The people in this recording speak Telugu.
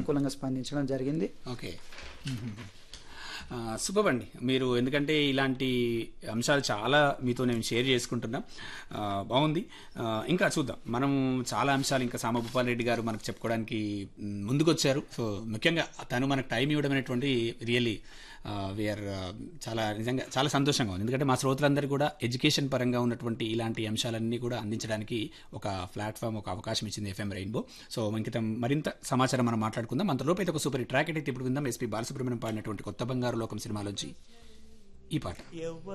సానుకూలంగా స్పందించడం జరిగింది ఓకే సూపర్ అండి మీరు ఎందుకంటే ఇలాంటి అంశాలు చాలా మీతో నేను షేర్ చేసుకుంటున్నా ఆ, బాగుంది ఆ, ఇంకా చూద్దాం మనం చాలా అంశాలు ఇంకా సామభూపాల్ రెడ్డి గారు మనకు చెప్పుకోవడానికి మ్, ముందుకొచ్చారు సో ముఖ్యంగా తను మనకు టైం ఇవ్వడం అనేటువంటి రియల్లీ వీఆర్ చాలా నిజంగా చాలా సంతోషంగా ఉంది ఎందుకంటే మా శ్రోతలందరూ కూడా ఎడ్యుకేషన్ పరంగా ఉన్నటువంటి ఇలాంటి అంశాలన్నీ కూడా అందించడానికి ఒక ప్లాట్ఫామ్ ఒక అవకాశం ఇచ్చింది ఎఫ్ఎం రెయిన్బో సో ఇంకితం మరింత సమాచారం మనం మాట్లాడుకుందాం అంతలోపు అయితే ఒక సూపర్ ట్రాక్ అయితే ఇప్పుడు విందాం ఎస్పీ బాలసుబ్రహ్మణ్యం పాడినటువంటి కొత్త బంగారు లోకం సినిమాలోంచి ఈ పాట